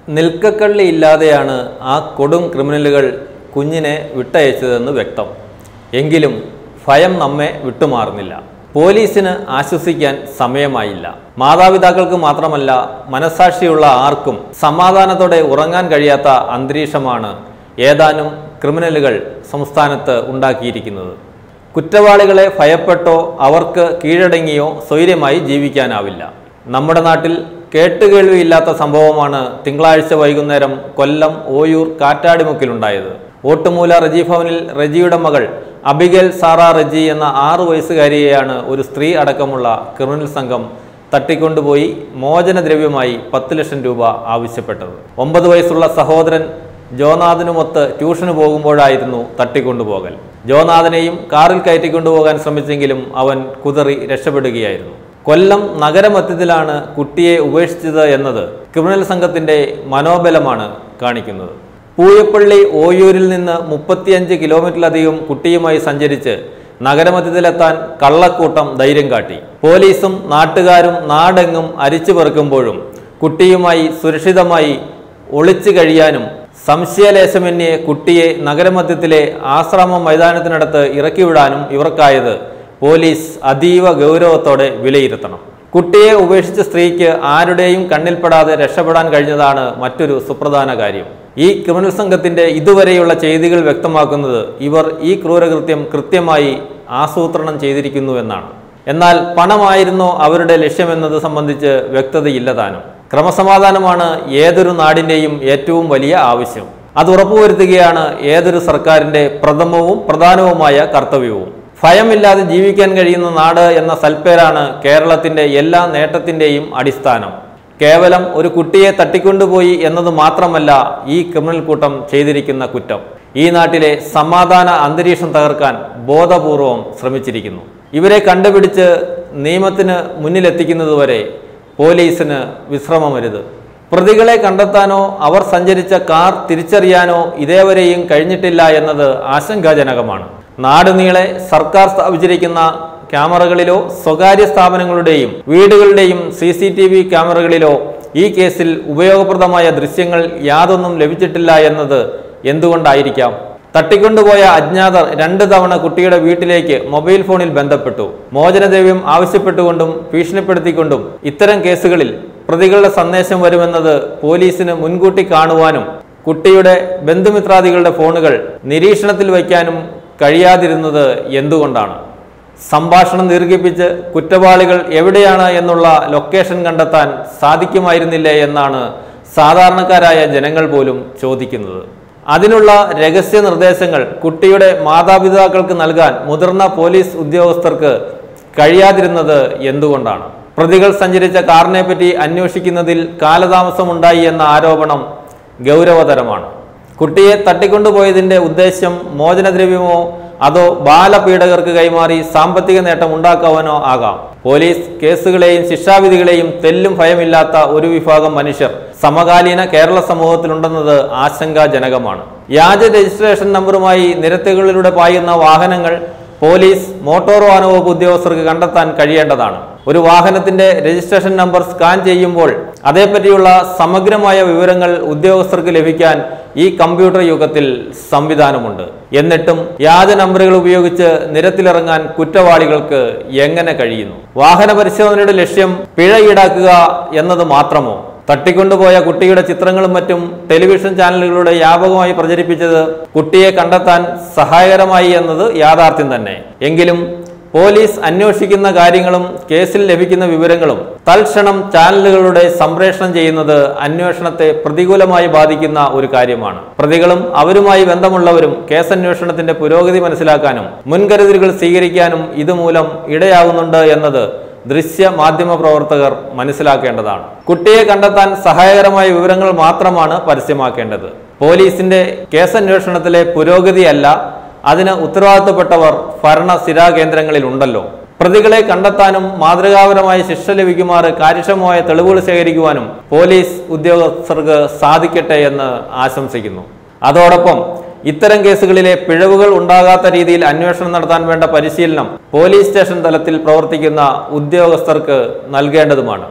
നിൽക്കക്കള്ളി ഇല്ലാതെയാണ് ആ കൊടും ക്രിമിനലുകൾ കുഞ്ഞിനെ വിട്ടയച്ചതെന്ന് വ്യക്തം എങ്കിലും ഭയം നമ്മെ വിട്ടുമാറുന്നില്ല പോലീസിന് ആശ്വസിക്കാൻ സമയമായില്ല മാതാപിതാക്കൾക്ക് മാത്രമല്ല മനസാക്ഷിയുള്ള ആർക്കും സമാധാനത്തോടെ ഉറങ്ങാൻ കഴിയാത്ത അന്തരീക്ഷമാണ് ഏതാനും ക്രിമിനലുകൾ സംസ്ഥാനത്ത് ഉണ്ടാക്കിയിരിക്കുന്നത് കുറ്റവാളികളെ ഭയപ്പെട്ടോ അവർക്ക് കീഴടങ്ങിയോ സ്വൈര്യമായി ജീവിക്കാനാവില്ല നമ്മുടെ നാട്ടിൽ കേട്ടുകേൾവിയില്ലാത്ത സംഭവമാണ് തിങ്കളാഴ്ച വൈകുന്നേരം കൊല്ലം ഓയൂർ കാറ്റാടിമുക്കിലുണ്ടായത് ഓട്ടുമൂല റജി ഭവനിൽ റജിയുടെ മകൾ അബിഗൽ സാറ റജി എന്ന ആറു വയസ്സുകാരിയെയാണ് ഒരു സ്ത്രീ അടക്കമുള്ള ക്രിമിനൽ സംഘം തട്ടിക്കൊണ്ടുപോയി മോചനദ്രവ്യമായി പത്ത് ലക്ഷം രൂപ ആവശ്യപ്പെട്ടത് ഒമ്പത് വയസ്സുള്ള സഹോദരൻ ജോനാഥനുമൊത്ത് ട്യൂഷന് പോകുമ്പോഴായിരുന്നു തട്ടിക്കൊണ്ടുപോകൽ ജോനാഥനെയും കാറിൽ കയറ്റിക്കൊണ്ടുപോകാൻ ശ്രമിച്ചെങ്കിലും അവൻ കുതറി രക്ഷപ്പെടുകയായിരുന്നു കൊല്ലം നഗരമധ്യത്തിലാണ് കുട്ടിയെ ഉപേക്ഷിച്ചത് എന്നത് ക്രിമിനൽ സംഘത്തിന്റെ മനോബലമാണ് കാണിക്കുന്നത് പൂയപ്പള്ളി ഓയൂരിൽ നിന്ന് മുപ്പത്തിയഞ്ച് കിലോമീറ്ററിലധികം കുട്ടിയുമായി സഞ്ചരിച്ച് നഗരമധ്യത്തിലെത്താൻ കള്ളക്കൂട്ടം ധൈര്യം കാട്ടി പോലീസും നാട്ടുകാരും നാടെങ്ങും അരിച്ചു പെറുക്കുമ്പോഴും കുട്ടിയുമായി സുരക്ഷിതമായി ഒളിച്ചു കഴിയാനും സംശയലേശമന്യേ കുട്ടിയെ നഗരമധ്യത്തിലെ ആശ്രമ മൈതാനത്തിനടുത്ത് ഇറക്കിവിടാനും ഇവർക്കായത് പോലീസ് അതീവ ഗൗരവത്തോടെ വിലയിരുത്തണം കുട്ടിയെ ഉപേക്ഷിച്ച സ്ത്രീക്ക് ആരുടെയും കണ്ണിൽപ്പെടാതെ രക്ഷപ്പെടാൻ കഴിഞ്ഞതാണ് മറ്റൊരു സുപ്രധാന കാര്യം ഈ ക്രിമിനൽ സംഘത്തിന്റെ ഇതുവരെയുള്ള ചെയ്തികൾ വ്യക്തമാക്കുന്നത് ഇവർ ഈ ക്രൂരകൃത്യം കൃത്യമായി ആസൂത്രണം ചെയ്തിരിക്കുന്നുവെന്നാണ് എന്നാൽ പണമായിരുന്നോ അവരുടെ ലക്ഷ്യമെന്നത് സംബന്ധിച്ച് വ്യക്തതയില്ല താനും ക്രമസമാധാനമാണ് ഏതൊരു നാടിൻ്റെയും ഏറ്റവും വലിയ ആവശ്യം അത് ഉറപ്പുവരുത്തുകയാണ് ഏതൊരു സർക്കാരിൻ്റെ പ്രഥമവും പ്രധാനവുമായ കർത്തവ്യവും ഭയമില്ലാതെ ജീവിക്കാൻ കഴിയുന്ന നാട് എന്ന സൽപ്പേരാണ് കേരളത്തിൻ്റെ എല്ലാ നേട്ടത്തിൻ്റെയും അടിസ്ഥാനം കേവലം ഒരു കുട്ടിയെ തട്ടിക്കൊണ്ടുപോയി എന്നത് മാത്രമല്ല ഈ ക്രിമിനൽ കൂട്ടം ചെയ്തിരിക്കുന്ന കുറ്റം ഈ നാട്ടിലെ സമാധാന അന്തരീക്ഷം തകർക്കാൻ ബോധപൂർവം ശ്രമിച്ചിരിക്കുന്നു ഇവരെ കണ്ടുപിടിച്ച് നിയമത്തിന് മുന്നിലെത്തിക്കുന്നതുവരെ പോലീസിന് വിശ്രമമരുത് പ്രതികളെ കണ്ടെത്താനോ അവർ സഞ്ചരിച്ച കാർ തിരിച്ചറിയാനോ ഇതേവരെയും കഴിഞ്ഞിട്ടില്ല എന്നത് ആശങ്കാജനകമാണ് നാടുനീളെ സർക്കാർ സ്ഥാപിച്ചിരിക്കുന്ന ക്യാമറകളിലോ സ്വകാര്യ സ്ഥാപനങ്ങളുടെയും വീടുകളുടെയും സി സി ടി വി ക്യാമറകളിലോ ഈ കേസിൽ ഉപയോഗപ്രദമായ ദൃശ്യങ്ങൾ യാതൊന്നും ലഭിച്ചിട്ടില്ല എന്നത് എന്തുകൊണ്ടായിരിക്കാം തട്ടിക്കൊണ്ടുപോയ അജ്ഞാതർ രണ്ട് തവണ കുട്ടിയുടെ വീട്ടിലേക്ക് മൊബൈൽ ഫോണിൽ ബന്ധപ്പെട്ടു മോചനദ്രവ്യം ആവശ്യപ്പെട്ടുകൊണ്ടും ഭീഷണിപ്പെടുത്തിക്കൊണ്ടും ഇത്തരം കേസുകളിൽ പ്രതികളുടെ സന്ദേശം വരുമെന്നത് പോലീസിന് മുൻകൂട്ടി കാണുവാനും കുട്ടിയുടെ ബന്ധുമിത്രാദികളുടെ ഫോണുകൾ നിരീക്ഷണത്തിൽ വയ്ക്കാനും കഴിയാതിരുന്നത് എന്തുകൊണ്ടാണ് സംഭാഷണം ദീർഘിപ്പിച്ച് കുറ്റവാളികൾ എവിടെയാണ് എന്നുള്ള ലൊക്കേഷൻ കണ്ടെത്താൻ സാധിക്കുമായിരുന്നില്ലേ എന്നാണ് സാധാരണക്കാരായ ജനങ്ങൾ പോലും ചോദിക്കുന്നത് അതിനുള്ള രഹസ്യ നിർദ്ദേശങ്ങൾ കുട്ടിയുടെ മാതാപിതാക്കൾക്ക് നൽകാൻ മുതിർന്ന പോലീസ് ഉദ്യോഗസ്ഥർക്ക് കഴിയാതിരുന്നത് എന്തുകൊണ്ടാണ് പ്രതികൾ സഞ്ചരിച്ച കാറിനെ പറ്റി അന്വേഷിക്കുന്നതിൽ കാലതാമസമുണ്ടായി എന്ന ആരോപണം ഗൗരവതരമാണ് കുട്ടിയെ തട്ടിക്കൊണ്ടുപോയതിന്റെ ഉദ്ദേശ്യം മോചനദ്രവ്യമോ അതോ ബാലപീഡകർക്ക് കൈമാറി സാമ്പത്തിക നേട്ടം ഉണ്ടാക്കാവാനോ ആകാം പോലീസ് കേസുകളെയും ശിക്ഷാവിധികളെയും തെല്ലും ഭയമില്ലാത്ത ഒരു വിഭാഗം മനുഷ്യർ സമകാലീന കേരള സമൂഹത്തിലുണ്ടെന്നത് ആശങ്കാജനകമാണ് വ്യാജ രജിസ്ട്രേഷൻ നമ്പറുമായി നിരത്തുകളിലൂടെ പായുന്ന വാഹനങ്ങൾ പോലീസ് മോട്ടോർ വാഹന വകുപ്പ് ഉദ്യോഗസ്ഥർക്ക് കണ്ടെത്താൻ കഴിയേണ്ടതാണ് ഒരു വാഹനത്തിന്റെ രജിസ്ട്രേഷൻ നമ്പർ സ്കാൻ ചെയ്യുമ്പോൾ അതേപ്പറ്റിയുള്ള സമഗ്രമായ വിവരങ്ങൾ ഉദ്യോഗസ്ഥർക്ക് ലഭിക്കാൻ ഈ കമ്പ്യൂട്ടർ യുഗത്തിൽ സംവിധാനമുണ്ട് എന്നിട്ടും വ്യാജ നമ്പറുകൾ ഉപയോഗിച്ച് നിരത്തിലിറങ്ങാൻ കുറ്റവാളികൾക്ക് എങ്ങനെ കഴിയുന്നു വാഹന പരിശോധനയുടെ ലക്ഷ്യം പിഴ ഈടാക്കുക എന്നത് മാത്രമോ തട്ടിക്കൊണ്ടുപോയ കുട്ടിയുടെ ചിത്രങ്ങളും മറ്റും ടെലിവിഷൻ ചാനലുകളിലൂടെ വ്യാപകമായി പ്രചരിപ്പിച്ചത് കുട്ടിയെ കണ്ടെത്താൻ സഹായകരമായി എന്നത് യാഥാർത്ഥ്യം തന്നെ എങ്കിലും പോലീസ് അന്വേഷിക്കുന്ന കാര്യങ്ങളും കേസിൽ ലഭിക്കുന്ന വിവരങ്ങളും തൽക്ഷണം ചാനലുകളുടെ സംപ്രേഷണം ചെയ്യുന്നത് അന്വേഷണത്തെ പ്രതികൂലമായി ബാധിക്കുന്ന ഒരു കാര്യമാണ് പ്രതികളും അവരുമായി ബന്ധമുള്ളവരും കേസന്വേഷണത്തിന്റെ പുരോഗതി മനസ്സിലാക്കാനും മുൻകരുതലുകൾ സ്വീകരിക്കാനും ഇതുമൂലം ഇടയാകുന്നുണ്ട് എന്നത് ദൃശ്യ മാധ്യമ പ്രവർത്തകർ മനസ്സിലാക്കേണ്ടതാണ് കുട്ടിയെ കണ്ടെത്താൻ സഹായകരമായ വിവരങ്ങൾ മാത്രമാണ് പരസ്യമാക്കേണ്ടത് പോലീസിന്റെ കേസന്വേഷണത്തിലെ പുരോഗതിയല്ല അതിന് ഉത്തരവാദിത്തപ്പെട്ടവർ ഭരണ സ്ഥിരാകേന്ദ്രങ്ങളിൽ ഉണ്ടല്ലോ പ്രതികളെ കണ്ടെത്താനും മാതൃകാപരമായ ശിക്ഷ ലഭിക്കുമാറ് കാര്യക്ഷമമായ തെളിവുകൾ ശേഖരിക്കുവാനും പോലീസ് ഉദ്യോഗസ്ഥർക്ക് സാധിക്കട്ടെ എന്ന് ആശംസിക്കുന്നു അതോടൊപ്പം ഇത്തരം കേസുകളിലെ പിഴവുകൾ ഉണ്ടാകാത്ത രീതിയിൽ അന്വേഷണം നടത്താൻ വേണ്ട പരിശീലനം പോലീസ് സ്റ്റേഷൻ തലത്തിൽ പ്രവർത്തിക്കുന്ന ഉദ്യോഗസ്ഥർക്ക് നൽകേണ്ടതുമാണ്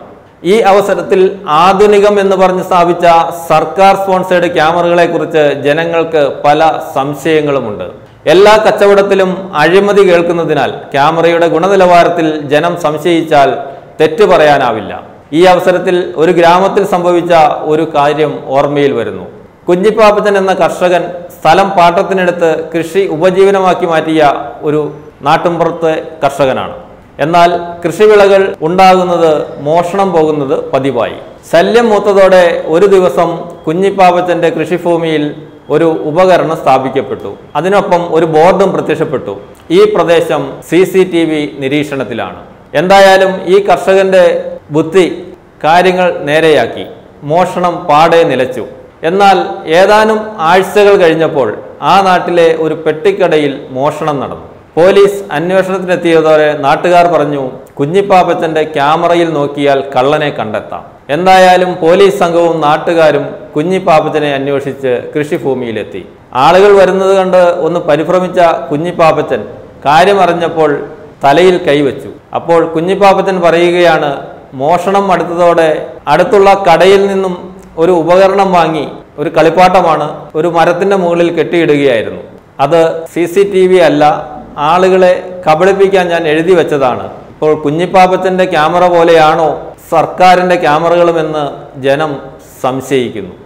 ഈ അവസരത്തിൽ ആധുനികം എന്ന് പറഞ്ഞ് സ്ഥാപിച്ച സർക്കാർ സ്പോൺസേഡ് ക്യാമറകളെ കുറിച്ച് ജനങ്ങൾക്ക് പല സംശയങ്ങളുമുണ്ട് എല്ലാ കച്ചവടത്തിലും അഴിമതി കേൾക്കുന്നതിനാൽ ക്യാമറയുടെ ഗുണനിലവാരത്തിൽ ജനം സംശയിച്ചാൽ തെറ്റു പറയാനാവില്ല ഈ അവസരത്തിൽ ഒരു ഗ്രാമത്തിൽ സംഭവിച്ച ഒരു കാര്യം ഓർമ്മയിൽ വരുന്നു കുഞ്ഞിപ്പാപ്പച്ചൻ എന്ന കർഷകൻ സ്ഥലം പാട്ടത്തിനെടുത്ത് കൃഷി ഉപജീവനമാക്കി മാറ്റിയ ഒരു നാട്ടുംപുറത്തെ കർഷകനാണ് എന്നാൽ കൃഷിവിളകൾ ഉണ്ടാകുന്നത് മോഷണം പോകുന്നത് പതിവായി ശല്യം മൂത്തതോടെ ഒരു ദിവസം കുഞ്ഞിപ്പാപ്പച്ചന്റെ കൃഷിഭൂമിയിൽ ഒരു ഉപകരണം സ്ഥാപിക്കപ്പെട്ടു അതിനൊപ്പം ഒരു ബോർഡും പ്രത്യക്ഷപ്പെട്ടു ഈ പ്രദേശം സി സി ടി വി നിരീക്ഷണത്തിലാണ് എന്തായാലും ഈ കർഷകന്റെ ബുദ്ധി കാര്യങ്ങൾ നേരെയാക്കി മോഷണം പാടെ നിലച്ചു എന്നാൽ ഏതാനും ആഴ്ചകൾ കഴിഞ്ഞപ്പോൾ ആ നാട്ടിലെ ഒരു പെട്ടിക്കടയിൽ മോഷണം നടന്നു പോലീസ് അന്വേഷണത്തിനെത്തിയതോടെ നാട്ടുകാർ പറഞ്ഞു കുഞ്ഞിപ്പാപ്പച്ചന്റെ ക്യാമറയിൽ നോക്കിയാൽ കള്ളനെ കണ്ടെത്താം എന്തായാലും പോലീസ് സംഘവും നാട്ടുകാരും കുഞ്ഞിപ്പാപ്പച്ചനെ അന്വേഷിച്ച് കൃഷിഭൂമിയിലെത്തി ആളുകൾ വരുന്നത് കണ്ട് ഒന്ന് പരിഭ്രമിച്ച കുഞ്ഞിപ്പാപ്പച്ചൻ കാര്യമറിഞ്ഞപ്പോൾ തലയിൽ കൈവച്ചു അപ്പോൾ കുഞ്ഞിപ്പാപ്പച്ചൻ പറയുകയാണ് മോഷണം അടുത്തതോടെ അടുത്തുള്ള കടയിൽ നിന്നും ഒരു ഉപകരണം വാങ്ങി ഒരു കളിപ്പാട്ടമാണ് ഒരു മരത്തിന്റെ മുകളിൽ കെട്ടിയിടുകയായിരുന്നു അത് സി സി ടി വി അല്ല ആളുകളെ കബളിപ്പിക്കാൻ ഞാൻ എഴുതി വെച്ചതാണ് ഇപ്പോൾ കുഞ്ഞിപ്പാപ്പച്ചന്റെ ക്യാമറ പോലെയാണോ സർക്കാരിന്റെ ക്യാമറകളുമെന്ന് ജനം സംശയിക്കുന്നു